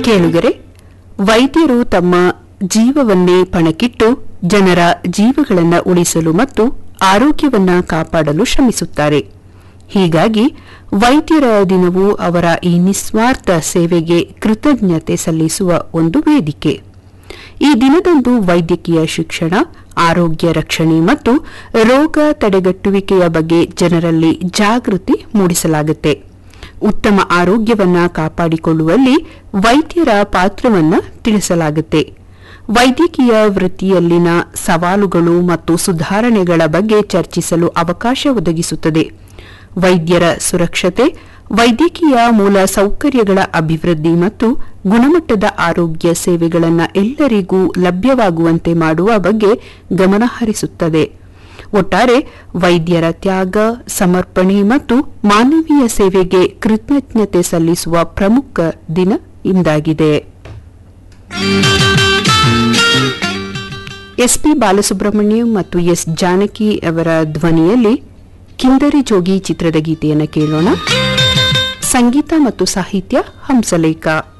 ಕೇಳುಗರೆ ವೈದ್ಯರು ತಮ್ಮ ಜೀವವನ್ನೇ ಪಣಕ್ಕಿಟ್ಟು ಜನರ ಜೀವಗಳನ್ನು ಉಳಿಸಲು ಮತ್ತು ಆರೋಗ್ಯವನ್ನ ಕಾಪಾಡಲು ಶ್ರಮಿಸುತ್ತಾರೆ ಹೀಗಾಗಿ ವೈದ್ಯರ ದಿನವು ಅವರ ಈ ನಿಸ್ವಾರ್ಥ ಸೇವೆಗೆ ಕೃತಜ್ಞತೆ ಸಲ್ಲಿಸುವ ಒಂದು ವೇದಿಕೆ ಈ ದಿನದಂದು ವೈದ್ಯಕೀಯ ಶಿಕ್ಷಣ ಆರೋಗ್ಯ ರಕ್ಷಣೆ ಮತ್ತು ರೋಗ ತಡೆಗಟ್ಟುವಿಕೆಯ ಬಗ್ಗೆ ಜನರಲ್ಲಿ ಜಾಗೃತಿ ಮೂಡಿಸಲಾಗುತ್ತೆ ಉತ್ತಮ ಆರೋಗ್ಯವನ್ನ ಕಾಪಾಡಿಕೊಳ್ಳುವಲ್ಲಿ ವೈದ್ಯರ ಪಾತ್ರವನ್ನ ತಿಳಿಸಲಾಗುತ್ತೆ ವೈದ್ಯಕೀಯ ವೃತ್ತಿಯಲ್ಲಿನ ಸವಾಲುಗಳು ಮತ್ತು ಸುಧಾರಣೆಗಳ ಬಗ್ಗೆ ಚರ್ಚಿಸಲು ಅವಕಾಶ ಒದಗಿಸುತ್ತದೆ ವೈದ್ಯರ ಸುರಕ್ಷತೆ ವೈದ್ಯಕೀಯ ಮೂಲ ಸೌಕರ್ಯಗಳ ಅಭಿವೃದ್ಧಿ ಮತ್ತು ಗುಣಮಟ್ಟದ ಆರೋಗ್ಯ ಸೇವೆಗಳನ್ನು ಎಲ್ಲರಿಗೂ ಲಭ್ಯವಾಗುವಂತೆ ಮಾಡುವ ಬಗ್ಗೆ ಗಮನಹರಿಸುತ್ತದೆ ಒಟ್ಟಾರೆ ವೈದ್ಯರ ತ್ಯಾಗ ಸಮರ್ಪಣೆ ಮತ್ತು ಮಾನವೀಯ ಸೇವೆಗೆ ಕೃತಜ್ಞತೆ ಸಲ್ಲಿಸುವ ಪ್ರಮುಖ ದಿನ ಇಂದಾಗಿದೆ ಎಸ್ಪಿ ಬಾಲಸುಬ್ರಹ್ಮಣ್ಯಂ ಮತ್ತು ಎಸ್ ಜಾನಕಿ ಅವರ ಧ್ವನಿಯಲ್ಲಿ ಕಿಂದರಿ ಜೋಗಿ ಚಿತ್ರದ ಗೀತೆಯನ್ನು ಕೇಳೋಣ ಸಂಗೀತ ಮತ್ತು ಸಾಹಿತ್ಯ ಹಂಸಲೇಖ